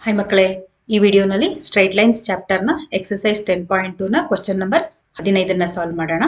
hi ಮಕ್ಕಳೇ ಈ ವಿಡಿಯೋನಲ್ಲಿ ಸ್ಟ್ರೈಟ್ ಲೈನ್ಸ್ ಚಾಪ್ಟರ್ನ ಎಕ್ಸಸೈಸ್ ಟೆನ್ ಪಾಯಿಂಟ್ ಟೂನ ಕ್ವಶನ್ ನಂಬರ್ ಹದಿನೈದನ್ನ ಸಾಲ್ವ್ ಮಾಡೋಣ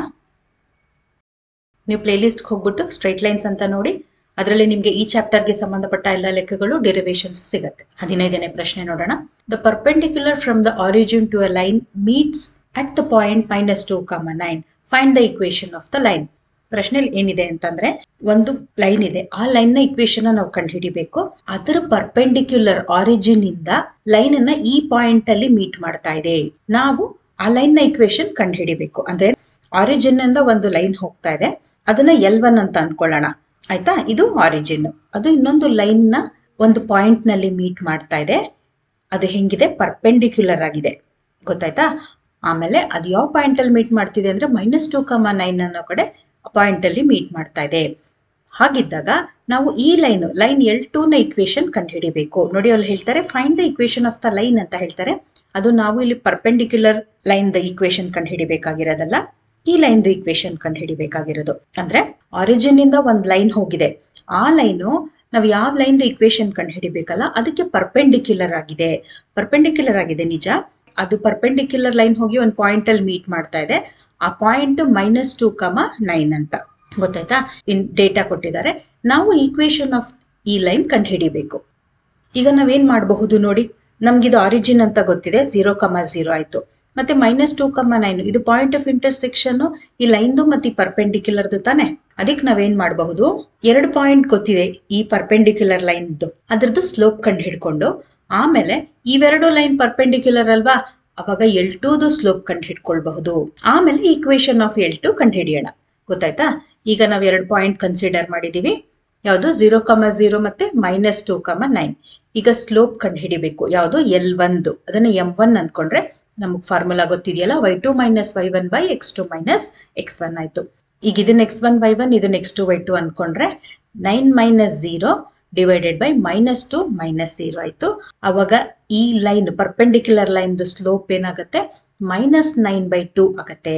ನೀವು ಪ್ಲೇಲಿಸ್ಟ್ಗೆ ಹೋಗ್ಬಿಟ್ಟು ಸ್ಟ್ರೈಟ್ ಲೈನ್ಸ್ ಅಂತ ನೋಡಿ ಅದರಲ್ಲಿ ನಿಮಗೆ ಈ ಚಾಪ್ಟರ್ಗೆ ಸಂಬಂಧಪಟ್ಟ ಎಲ್ಲ ಲೆಕ್ಕಗಳು ಡೆರಿವೇಶನ್ಸ್ ಸಿಗುತ್ತೆ ಹದಿನೈದನೇ ಪ್ರಶ್ನೆ ನೋಡೋಣ the perpendicular from the origin to a line meets at the point minus two comma nine find the equation of the line ಪ್ರಶ್ನೆಯಲ್ಲಿ ಏನಿದೆ ಅಂತಂದ್ರೆ ಒಂದು ಲೈನ್ ಇದೆ ಆ ಲೈನ್ ನ ಇಕ್ವೇಶನ್ ನಾವು ಕಂಡುಹಿಡಿಬೇಕು ಅದರ ಪರ್ಪೆಂಡಿಕ್ಯುಲರ್ ಆರಿಜಿನ್ ಇಂದ ಲೈನ್ ಅನ್ನ ಈ ಪಾಯಿಂಟ್ ಅಲ್ಲಿ ಮೀಟ್ ಮಾಡ್ತಾ ಇದೆ ನಾವು ಆ ಲೈನ್ ನ ಇಕ್ವೇಶನ್ ಕಂಡುಹಿಡಿಬೇಕು ಅಂದ್ರೆ ಆರಿಜಿನ್ ಇಂದ ಒಂದು ಲೈನ್ ಹೋಗ್ತಾ ಇದೆ ಅದನ್ನ ಎಲ್ ಒನ್ ಅಂತ ಅನ್ಕೊಳ್ಳೋಣ ಆಯ್ತಾ ಇದು ಆರಿಜಿನ್ ಅದು ಇನ್ನೊಂದು ಲೈನ್ ನ ಒಂದು ಪಾಯಿಂಟ್ ನಲ್ಲಿ ಮೀಟ್ ಮಾಡ್ತಾ ಇದೆ ಅದು ಹೆಂಗಿದೆ ಪರ್ಪೆಂಡಿಕ್ಯುಲರ್ ಆಗಿದೆ ಗೊತ್ತಾಯ್ತಾ ಆಮೇಲೆ ಅದು ಯಾವ ಪಾಯಿಂಟ್ ಅಲ್ಲಿ ಮೀಟ್ ಮಾಡ್ತಿದೆ ಅಂದ್ರೆ ಮೈನಸ್ ಟೂ ಕಮ ನೈನ್ ಅನ್ನೋ ಕಡೆ ಪಾಯಿಂಟ್ ಅಲ್ಲಿ ಮೀಟ್ ಮಾಡ್ತಾ ಇದೆ ಹಾಗಿದ್ದಾಗ ನಾವು ಈ ಲೈನ್ ಲೈನ್ ಎಲ್ ಟೂ ನ ಇಕ್ವೇಶನ್ ಕಂಡುಹಿಡಿಬೇಕು ನೋಡಿ ಅಲ್ಲಿ ಹೇಳ್ತಾರೆ find the equation of the line ಅಂತ ಹೇಳ್ತಾರೆ ಅದು ನಾವು ಇಲ್ಲಿ ಪರ್ಪೆಂಡಿಕ್ಯುಲರ್ ಲೈನ್ ದ ಇಕ್ವೇಶನ್ ಕಂಡುಹಿಡಿಬೇಕಾಗಿರೋದಲ್ಲ ಈ ಲೈನ್ ದ ಇಕ್ವೇಶನ್ ಕಂಡುಹಿಡಿಬೇಕಾಗಿರೋದು ಅಂದ್ರೆ ಆರಿಜಿನ್ ಇಂದ ಒಂದು ಲೈನ್ ಹೋಗಿದೆ ಆ ಲೈನು ನಾವು ಯಾವ ಲೈನ್ ದ ಇಕ್ವೇಶನ್ ಕಂಡುಹಿಡಿಬೇಕಲ್ಲ ಅದಕ್ಕೆ ಪರ್ಪೆಂಡಿಕ್ಯುಲರ್ ಆಗಿದೆ ಪರ್ಪೆಂಡಿಕ್ಯುಲರ್ ಆಗಿದೆ ನಿಜ ಅದು ಪರ್ಪೆಂಡಿಕ್ಯುಲರ್ ಲೈನ್ ಹೋಗಿ ಒಂದು ಪಾಯಿಂಟ್ ಅಲ್ಲಿ ಮೀಟ್ ಮಾಡ್ತಾ ಇದೆ ಆ point minus two comma nine ಅಂತ ಗೊತ್ತಾಯ್ತಾ ಇನ್ ಡೇಟಾ ಕೊಟ್ಟಿದ್ದಾರೆ ನಾವು ಈಕ್ವೇಶನ್ ಆಫ್ ಈ ಲೈನ್ ಕಂಡುಹಿಡಿಬೇಕು ಈಗ ನಾವೇನ್ ಮಾಡಬಹುದು ನೋಡಿ ನಮ್ಗಿದು ಆರಿಜಿನ್ ಅಂತ ಗೊತ್ತಿದೆ ಝೀರೋ ಕಮ ಝೀರೋ ಆಯ್ತು ಮತ್ತೆ ಮೈನಸ್ ಟೂ ಕಮ ನೈನ್ ಇದು ಪಾಯಿಂಟ್ ಆಫ್ ಇಂಟರ್ಸೆಕ್ಷನ್ ಈ ಲೈನ್ದು ಮತ್ತೆ ಈ ಪರ್ಪೆಂಡಿಕ್ಯುಲರ್ದು ತಾನೆ ಅದಕ್ಕೆ ನಾವೇನ್ ಮಾಡಬಹುದು ಎರಡು ಪಾಯಿಂಟ್ ಗೊತ್ತಿದೆ ಈ ಪರ್ಪೆಂಡಿಕ್ಯುಲರ್ ಲೈನ್ದು ಅದ್ರದ್ದು ಸ್ಲೋಪ್ ಕಂಡು ಹಿಡ್ಕೊಂಡು ಆಮೇಲೆ ಇವೆರಡು ಲೈನ್ ಪರ್ಪೆಂಡಿಕ್ಯುಲರ್ ಅಲ್ವಾ ಅವಾಗ ಎಲ್ ಟೂದು ಸ್ಲೋಪ್ ಕಂಡು ಹಿಡ್ಕೊಳ್ಬಹುದು ಆಮೇಲೆ ಈಕ್ವೇಶನ್ ಆಫ್ ಎಲ್ ಟು ಕಂಡು ಹಿಡಿಯೋಣ ಗೊತ್ತಾಯ್ತಾ ಈಗ ನಾವು ಎರಡು ಪಾಯಿಂಟ್ ಕನ್ಸಿಡರ್ ಮಾಡಿದೀವಿ ಯಾವುದು ಝೀರೋ ಕಮ ಝೀರೋ ಮತ್ತೆ ಮೈನಸ್ ಟೂ ಕಮ ನೈನ್ ಈಗ ಸ್ಲೋಪ್ ಕಂಡು ಹಿಡಿಬೇಕು ಯಾವುದು ಎಲ್ ಒಂದು ಅದನ್ನ ಎಂ ಒನ್ ಅನ್ಕೊಂಡ್ರೆ ನಮಗೆ ಫಾರ್ಮುಲಾ ಗೊತ್ತಿದೆಯಲ್ಲ Y two minus Y one by X two minus X one ಆಯ್ತು ಈಗ ಇದನ್ನ ಎಕ್ಸ್ ಒನ್ ವೈ ಒನ್ ಇದನ್ನ ಎಕ್ಸ್ ಟು ವೈ ಟು ಅನ್ಕೊಂಡ್ರೆ nine minus zero divided by minus two minus zero ಆಯ್ತು ಅವಾಗ ಈ ಲೈನ್ ಪರ್ಪೆಂಡಿಕ್ಯುಲರ್ ಲೈನ್ ಸ್ಲೋಪ್ ಏನಾಗುತ್ತೆ minus nine by two ಆಗತ್ತೆ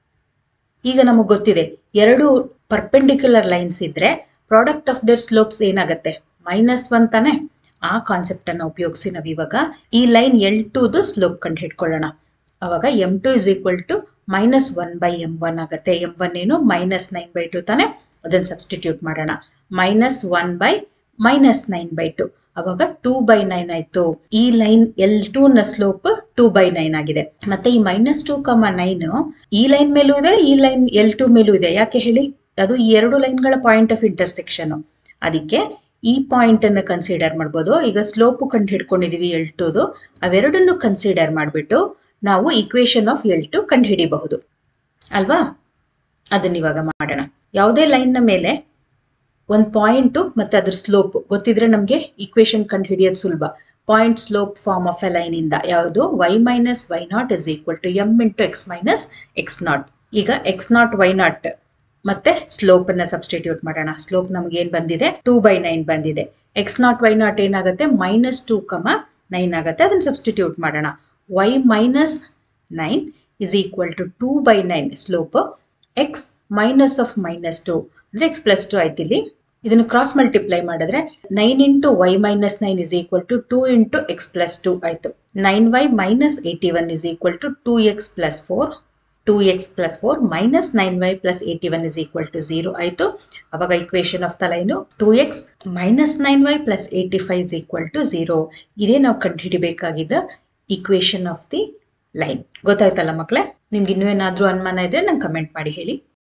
ಈಗ ನಮಗೆ ಗೊತ್ತಿದೆ ಎರಡು ಪರ್ಪೆಂಡಿಕ್ಯುಲರ್ ಲೈನ್ಸ್ ಇದ್ರೆ ಪ್ರಾಡಕ್ಟ್ ಆಫ್ ದರ್ ಸ್ಲೋಪ್ಸ್ ಏನಾಗುತ್ತೆ ಮೈನಸ್ ಒನ್ ತಾನೆ ಆ ಕಾನ್ಸೆಪ್ಟ್ ಅನ್ನ ಉಪಯೋಗಿಸಿ ನಾವು ಇವಾಗ ಈ ಲೈನ್ ಎಲ್ ಟೂದು ಸ್ಲೋಪ್ ಕಂಡು ಹಿಡ್ಕೊಳ್ಳೋಣ ಅವಾಗ M two is equal to minus one by M one ಆಗುತ್ತೆ ಎಂ ಒನ್ ಏನು ಮೈನಸ್ ನೈನ್ ಬೈ ಟು ತಾನೆ ಅದನ್ನ ಸಬ್ಸ್ಟಿಟ್ಯೂಟ್ ಮಾಡೋಣ minus one by minus nine by two ಅವಾಗ ಟೂ ಬೈ ನೈನ್ ಆಯ್ತು ಈ ಲೈನ್ ಎಲ್ ಟೂ ನ ಸ್ಲೋಪ್ ಟೂ ಬೈ ನೈನ್ ಆಗಿದೆ ಮತ್ತೆ ಈ ಮೈನಸ್ ಟೂ ಕಮ ನೈನ್ ಈ ಲೈನ್ ಮೇಲೂ ಇದೆ ಈ ಲೈನ್ ಎಲ್ ಟೂ ಮೇಲೂ ಇದೆ ಯಾಕೆ ಹೇಳಿ ಅದು ಈ ಎರಡು ಲೈನ್ಗಳ ಪಾಯಿಂಟ್ ಆಫ್ ಇಂಟರ್ಸೆಕ್ಷನ್ ಅದಕ್ಕೆ ಈ ಪಾಯಿಂಟ್ ಅನ್ನು ಕನ್ಸಿಡರ್ ಮಾಡ್ಬೋದು ಈಗ ಸ್ಲೋಪ್ ಕಂಡು ಹಿಡ್ಕೊಂಡಿದೀವಿ ಎಲ್ ಟೂದು ಅವೆರಡನ್ನು ಕನ್ಸಿಡರ್ ಮಾಡಿಬಿಟ್ಟು ನಾವು ಇಕ್ವೇಶನ್ ಆಫ್ ಎಲ್ ಟು ಕಂಡು ಹಿಡಿಬಹುದು ಅಲ್ವಾ ಅದನ್ನ ಇವಾಗ ಮಾಡೋಣ ಯಾವುದೇ ಲೈನ್ನ ಮೇಲೆ ಒಂದು ಪಾಯಿಂಟು ಮತ್ತೆ ಅದ್ರ ಸ್ಲೋಪ್ ಗೊತ್ತಿದ್ರೆ ನಮಗೆ ಇಕ್ವೇಶನ್ ಕಂಡು ಹಿಡಿಯೋದು ಸುಲಭ point slope form of a line ಇಂದ ಯಾವುದು y minus y not is equal to m into x minus x not ಈಗ ಎಕ್ಸ್ ನಾಟ್ ವೈ ನಾಟ್ ಮತ್ತೆ ಸ್ಲೋಪ್ ಅನ್ನ ಸಬ್ಸ್ಟಿಟ್ಯೂಟ್ ಮಾಡೋಣ ಸ್ಲೋಪ್ ನಮ್ಗೆ ಏನ್ ಬಂದಿದೆ ಟೂ ಬೈ ನೈನ್ ಬಂದಿದೆ ಎಕ್ಸ್ ನಾಟ್ ವೈ ನಾಟ್ ಏನಾಗುತ್ತೆ ಮೈನಸ್ ಟೂ ಕಮ ನೈನ್ ಆಗುತ್ತೆ ಅದನ್ನ ಸಬ್ಸ್ಟಿಟ್ಯೂಟ್ ಮಾಡೋಣ y minus nine is equal to two by nine slope x minus of minus two ಅಂದ್ರೆ ಎಕ್ಸ್ ಪ್ಲಸ್ ಟು ಆಯ್ತು ಇಲ್ಲಿ ಇದನ್ನು ಕ್ರಾಸ್ ಮಲ್ಟಿಪ್ಲೈ ಮಾಡಿದ್ರೆ nine into y minus nine is equal to two into x plus two ಆಯ್ತು nine y minus eighty one is equal to two x plus four two x plus four minus nine y plus eighty one is equal to zero ಆಯಿತು ಅವಾಗ equation of the line two x minus nine y plus eighty five is equal to zero ಇದೇ ನಾವು ಕಂಡುಹಿಡಿಬೇಕಾಗಿದ್ದ equation of the line ಗೊತ್ತಾಯ್ತಲ್ಲ ಮಕ್ಕಳೇ ನಿಮ್ಗೆ ಇನ್ನೂ ಏನಾದರೂ ಅನುಮಾನ ಇದ್ರೆ ನಂಗೆ ಕಮೆಂಟ್ ಮಾಡಿ ಹೇಳಿ